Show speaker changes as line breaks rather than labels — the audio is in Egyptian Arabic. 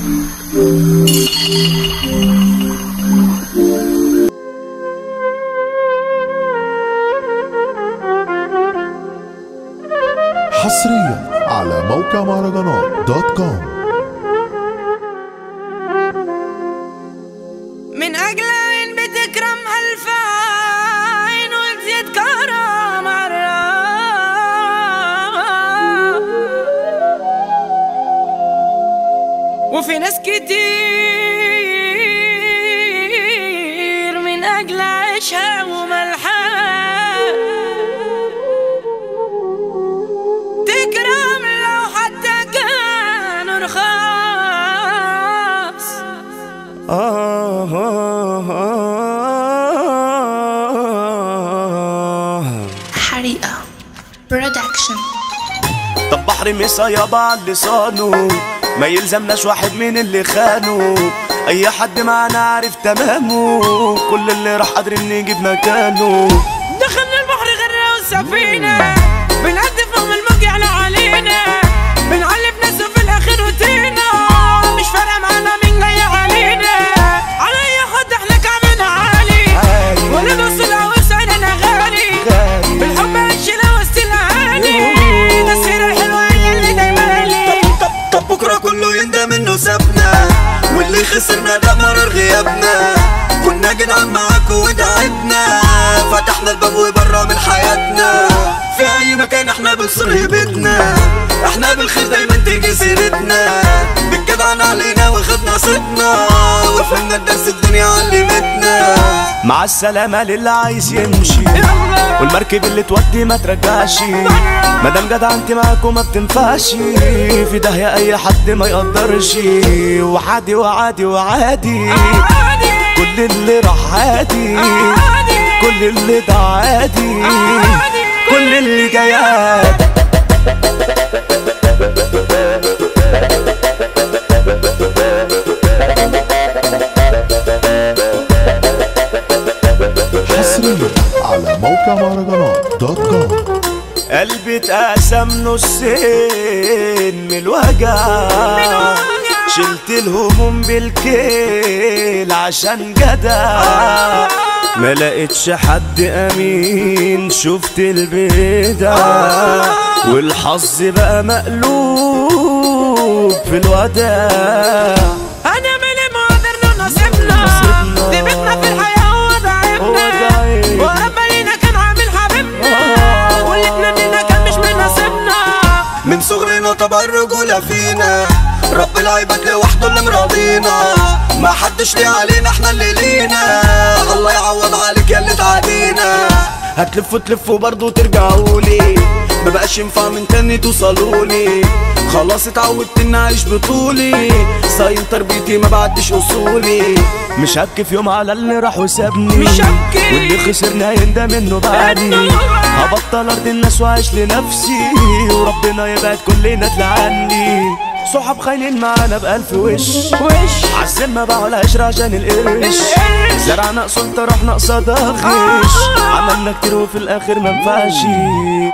حصريا على موقع مهرجانات دوت كوم
من أجل عين بتكرم ألف عين وتزيد كرم مرة وفي ناس كتير من أجل عيشها وملحها تكرم لو حتى كانوا رخاص
حريقة برودكشن
طب بحر مسا يابا على لسانه ما يلزمناش واحد من اللي خانه اي حد معانا عارف تمامه كل اللي راح قادرين نجيب مكانه
دخلنا البحر غرة والسفينة بنعدي فوق الموج يعلى علينا بنعلف ناس وفي الآخر روتينا مش فارقة معانا مين جاي علينا على أي حد احنا كعبنا عالي
عالي.
ولا بص العوز عيننا غالي
غالي.
بالحب عيشنا وسط الأهالي ده السيرة الحلوة هي اللي دايما لي
طب طب بكره كله يندم انه سابنا واللي خسرنا ده مرار غيابنا كنا جدعان معاكوا ودعتنا فتحنا الباب وبره من حياتنا في اي مكان احنا بنصر هيبتنا احنا بالخير دايما تيجي سيرتنا بالجدعان علينا واخدنا صيتنا وفهمنا الدرس الدنيا علمتنا مع السلامة للي عايز يمشي والمركب اللي تودي ما ترجعش مادام جدع انت معاك وما بتنفعش في داهية اي حد ما يقدرش وعادي وعادي وعادي كل اللي راح عادي كل اللي ده عادي كل اللي جاي عادي
حصريا على موقع مهرجانات دوت كوم
قلبي اتقسم نصين من الوجع شلت الهموم بالكيل عشان جدع ما لقيتش حد امين شفت البدع والحظ بقى مقلوب في الوداع
هنعمل ايه ما قدرنا نصيبنا
نصيبنا.
دي بيتنا في الحياة هو
هو
ضعيفنا
ضعيف.
وربنا لينا كان عامل حبيبنا
آه.
واللي اتمنينا كان مش من نصيبنا
من صغرنا طبع الرجولة فينا رب العباد لوحده اللي مراضينا ما حدش ليه علينا احنا اللي لينا الله يعوض عليك يا اللي تعادينا هتلفوا تلفوا برضه ترجعولي مبقاش ينفع من تاني توصلولي خلاص اتعودت اني اعيش بطولي صايم تربيتي ما بعدش اصولي مش هبكي في يوم على اللي راح وسابني
مش هبكي.
واللي خسرنا يندم انه بعدي
إنه بعد.
هبطل ارض الناس واعيش لنفسي وربنا يبعد كلنا تلعني صحاب خاينين معانا بألف وش
وش
عالسمة باعوا العشرة عشان القرش
القرش.
زرعنا قصاد رحنا قصاد غش
آه.
عملنا كتير وفي الآخر منفعش